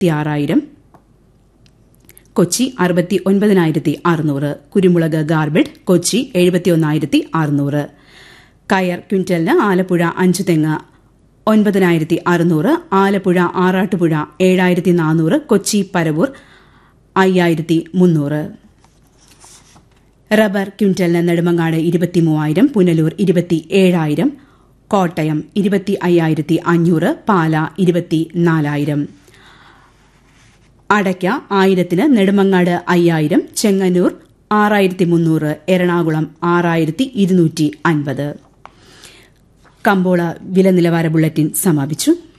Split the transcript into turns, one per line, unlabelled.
അറുപത്തിയാറായിരം കൊച്ചി അറുപത്തി ഒൻപതിനായിരത്തി അറുന്നൂറ് കുരുമുളക് ഗാർബിഡ് കൊച്ചി എഴുപത്തിയൊന്നായിരത്തി അറുന്നൂറ് കയർ ക്വിന്റലിന് ആലപ്പുഴ അഞ്ചു തെങ്ങ് ഒൻപതിനായിരത്തി അറുന്നൂറ് ആലപ്പുഴ ആറാട്ടുപുഴ ഏഴായിരത്തി നാനൂറ് കൊച്ചി പരവൂർ അയ്യായിരത്തി മുന്നൂറ് റബ്ബർ ക്വിന്റലിന് നെടുമങ്ങാട് ഇരുപത്തിമൂവായിരം പുനലൂർ ഇരുപത്തി ഏഴായിരം കോട്ടയം ഇരുപത്തി അയ്യായിരത്തി അഞ്ഞൂറ് പാല ഇരുപത്തി നാലായിരം അടയ്ക്ക ആയിരത്തിന് നെടുമങ്ങാട് അയ്യായിരം ചെങ്ങന്നൂർ ആറായിരത്തി മുന്നൂറ് എറണാകുളം ആറായിരത്തി ഇരുന്നൂറ്റി അൻപത് കമ്പോള വില നിലവാര ബുള്ളറ്റിൻ സമാപിച്ചു